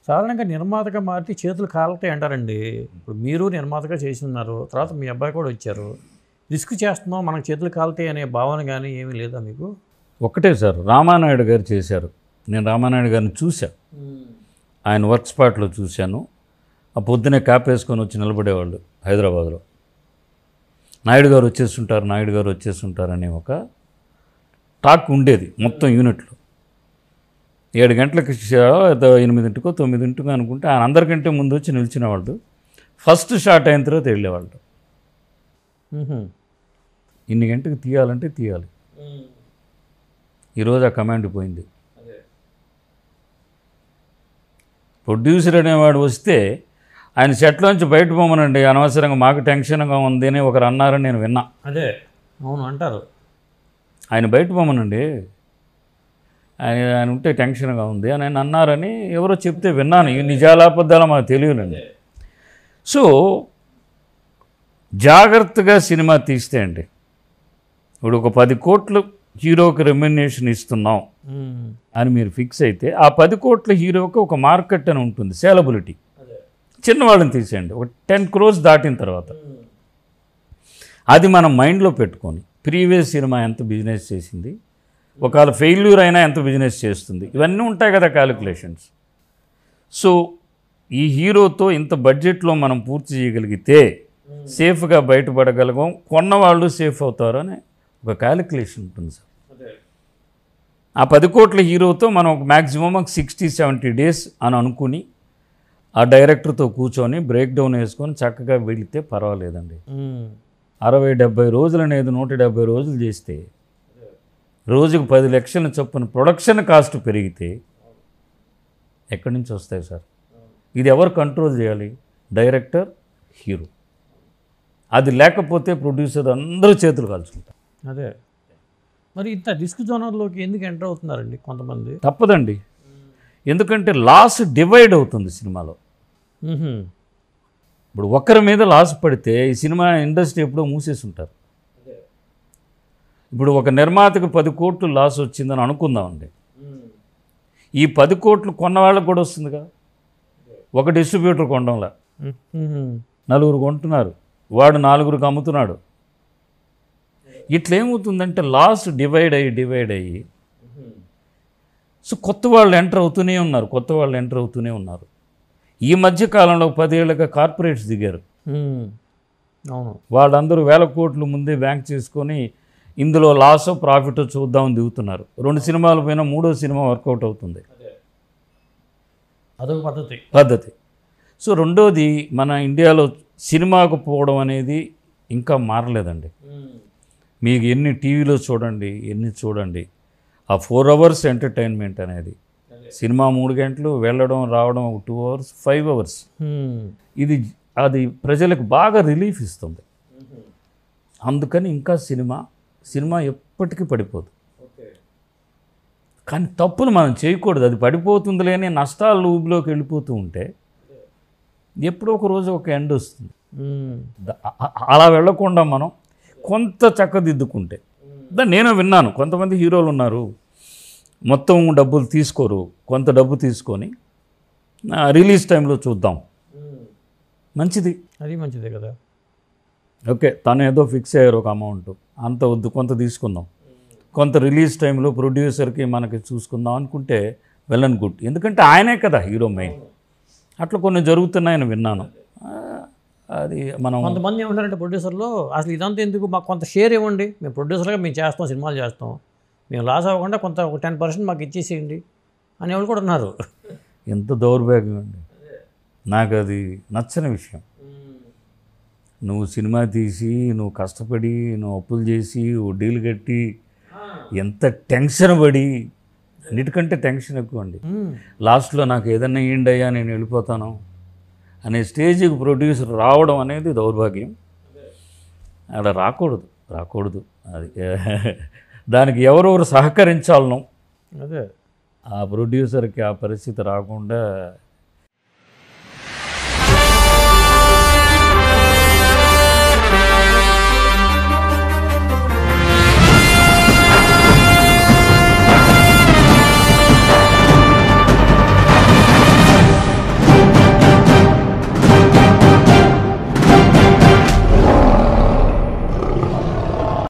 సాధారణంగా నిర్మాతగా మారితే చేతులు కాలుతాయి అంటారండి ఇప్పుడు మీరు నిర్మాతగా చేసి ఉన్నారు తర్వాత మీ అబ్బాయి కూడా వచ్చారు రిస్క్ చేస్తున్నాం మనకు చేతులు కాలుతాయి అనే భావన కానీ ఏమీ లేదా మీకు ఒకటే సార్ రామానాయుడు గారు చేశారు నేను రామానాయుడు గారిని చూశా ఆయన వర్క్ స్పాట్లో చూశాను ఆ పొద్దునే క్యాప్ వేసుకొని వచ్చి నిలబడేవాళ్ళు హైదరాబాద్లో నాయుడు గారు వచ్చేస్తుంటారు నాయుడు గారు వచ్చేస్తుంటారు అనే ఒక టాక్ ఉండేది మొత్తం యూనిట్లో ఏడు గంటలకు షా- ఏదో ఎనిమిదింటికో తొమ్మిదింటికో అనుకుంటే ఆయన అందరికంటే ముందు వచ్చి నిలిచినవాళ్ళు ఫస్ట్ షాట్ అయిన తర్వాత వెళ్ళేవాళ్ళు మ్మ్హ్మ్. ఇన్ని గంటలకు తీయాలంటే తీయాలి ఈరోజు ఆ కమాండ్ పోయింది ప్రొడ్యూసర్ అనేవాడు వస్తే ఆయన సెట్లోంచి బయట పోమనండి అనవసరంగా మాకు టెన్షన్గా ఉంది అని ఒకరు అన్నారని నేను విన్నా అదే అవును అంటారు ఆయన బయట పోమనండి ఆయన ఆయన ఉంటే టెన్షన్గా ఉంది అని ఆయన అన్నారని ఎవరో చెప్తే విన్నాను ఈ నిజాలాపద్దాలు మాకు తెలియనండి సో జాగ్రత్తగా సినిమా తీస్తే అండి ఇప్పుడు ఒక పది కోట్లు హీరోకి రెమ్యునేషన్ ఇస్తున్నాం మ్మ్. అని మీరు ఫిక్స్ అయితే ఆ పది కోట్ల హీరోకి ఒక మార్కెట్ అని ఉంటుంది సేలబిలిటీ చిన్నవాళ్ళని తీసేయండి ఒక టెన్ క్రోర్స్ దాటిన తర్వాత అది మనం మైండ్లో పెట్టుకొని ప్రీవియస్ సినిమా ఎంత బిజినెస్ చేసింది ఒకవేళ ఫెయిల్యూర్ అయినా ఎంత బిజినెస్ చేస్తుంది ఇవన్నీ ఉంటాయి కదా క్యాలిక్యులేషన్స్ సో ఈ హీరోతో ఇంత బడ్జెట్లో మనం పూర్తి చేయగలిగితే సేఫ్గా బయటపడగలగం కొన్నవాళ్ళు సేఫ్ అవుతారు అని ఒక క్యాలిక్యులేషన్ ఉంటుంది సార్ ఆ పది కోట్ల హీరోతో మనం ఒక మ్యాక్సిమం ఒక సిక్స్టీ సెవెంటీ డేస్ అని అనుకుని ఆ డైరెక్టర్తో కూర్చొని బ్రేక్ డౌన్ వేసుకొని చక్కగా వెళితే పర్వాలేదండి మ్మ్. అరవై డెబ్బై రోజులు అనేది నూట డెబ్బై రోజులు చేస్తే రోజుకు పది లక్షల చొప్పున ప్రొడక్షన్ కాస్ట్ పెరిగితే ఎక్కడి నుంచి వస్తాయి సార్ ఇది ఎవరు కంట్రోల్ చేయాలి డైరెక్టర్ హీరో అది లేకపోతే ప్రొడ్యూసర్ అందరూ చేతులు కాల్చుకుంటారు అదే మరి ఇంత రిస్క్ జోనర్లోకి ఎందుకు ఎంటర్ అవుతున్నారండి కొంతమంది తప్పదండి ఎందుకంటే లాస్ డివైడ్ అవుతుంది సినిమాలో మ్మ్హ్మ్. ఇప్పుడు ఒక్కరి మీద లాస్ పడితే ఈ సినిమా ఇండస్ట్రీ ఎప్పుడో మూసేసి ఉంటారు ఇప్పుడు ఒక నిర్మాతకు పది కోట్లు లాస్ వచ్చిందని అనుకుందామండి ఈ పది కోట్లు కొన్న వాళ్ళకి కూడా వస్తుందిగా ఒక డిస్ట్రిబ్యూటర్ కొనడంలా మ్మ్హ్మ్. నలుగురు కొంటున్నారు వాడు నాలుగురికి అమ్ముతున్నాడు ఇట్లా ఏమవుతుందంటే లాస్ డివైడ్ అయ్యి డివైడ్ అయ్యి సో కొత్త వాళ్ళు ఎంటర్ అవుతూనే ఉన్నారు కొత్త వాళ్ళు ఎంటర్ అవుతూనే ఉన్నారు ఈ మధ్య కాలంలో పదేళ్ళగా కార్పొరేట్స్ దిగారు మ్మ్. అవును వాళ్ళందరూ వేల కోట్లు ముందే బ్యాంక్ చేసుకొని ఇందులో లాస్ ప్రాఫిట్ చూద్దామని దిగుతున్నారు రెండు సినిమాలు పోయినా మూడో సినిమా వర్కౌట్ అవుతుంది అదొక పద్ధతి పద్ధతి సో రెండోది మన ఇండియాలో సినిమాకు పోవడం అనేది ఇంకా మారలేదండి మీకు ఎన్ని టీవీలో చూడండి ఎన్ని చూడండి ఆ ఫోర్ అవర్స్ ఎంటర్టైన్మెంట్ అనేది సినిమా మూడు గంటలు వెళ్ళడం రావడం ఒక టూ అవర్స్ ఫైవ్ అవర్స్ మ్మ్. ఇది అది ప్రజలకు బాగా రిలీఫ్ ఇస్తుంది అందుకని ఇంకా సినిమా సినిమా ఎప్పటికీ పడిపోదు కానీ తప్పులు మనం చేయకూడదు అది పడిపోతుందిలే అని నష్టాల ఊబిలోకి వెళ్ళిపోతూ ఉంటే ఎప్పుడో ఒక రోజు ఒక ఎండ్ వస్తుంది మ్మ్. ద- అ- అ- అలా వెళ్ళకుండా మనం కొంత చక్కదిద్దుకుంటే దా నేను విన్నాను కొంతమంది హీరోలు ఉన్నారు మొత్తం డబ్బులు తీసుకోరు కొంత డబ్బు తీసుకొని ఆ, రిలీజ్ టైంలో చూద్దాం మంచిది అది మంచిదే కదా ఓకే తను ఏదో ఫిక్స్ అయ్యారు ఒక అమౌంట్ అంత వద్దు కొంత తీసుకుందాం కొంత రిలీజ్ టైంలో ప్రొడ్యూసర్కి మనకి చూసుకుందాం అనుకుంటే వెల్ అండ్ గుడ్ ఎందుకంటే ఆయనే కదా హీరో మెయిన్ అట్లా కొన్ని జరుగుతున్నాయని విన్నాను ఆ, అది మనం కొంతమంది ఏమంటారంటే ప్రొడ్యూసర్లు అసలు ఇదంతా ఎందుకు మాకు కొంత షేర్ ఇవ్వండి మేము ప్రొడ్యూసర్గా మేము చేస్తాం సినిమాలు చేస్తాం మేము లాస్ అవ్వకుండా కొంత ఒక టెన్ పర్సెంట్ మాకు ఇచ్చేసేయండి అనేవాళ్ళు కూడా ఉన్నారు ఎంత దౌర్భాగ్యం అండి నాకు అది నచ్చని విషయం నువ్వు సినిమా తీసి నువ్వు కష్టపడి నువ్వు అప్పులు చేసి వడ్డీలు కట్టి ఎంత టెన్షన్ పడి అన్నిటికంటే టెన్షన్ ఎక్కువ అండి మ్మ్. లాస్ట్లో నాకు ఏదన్నా ఇయ్యండి అయ్యా నేను వెళ్ళిపోతాను అనే స్టేజ్కి ప్రొడ్యూసర్ రావడం అనేది దౌర్భాగ్యం అలా రాకూడదు రాకూడదు అది దానికి ఎవరెవరు సహకరించాలనో అదే ఆ ప్రొడ్యూసర్కి ఆ పరిస్థితి రాకుండా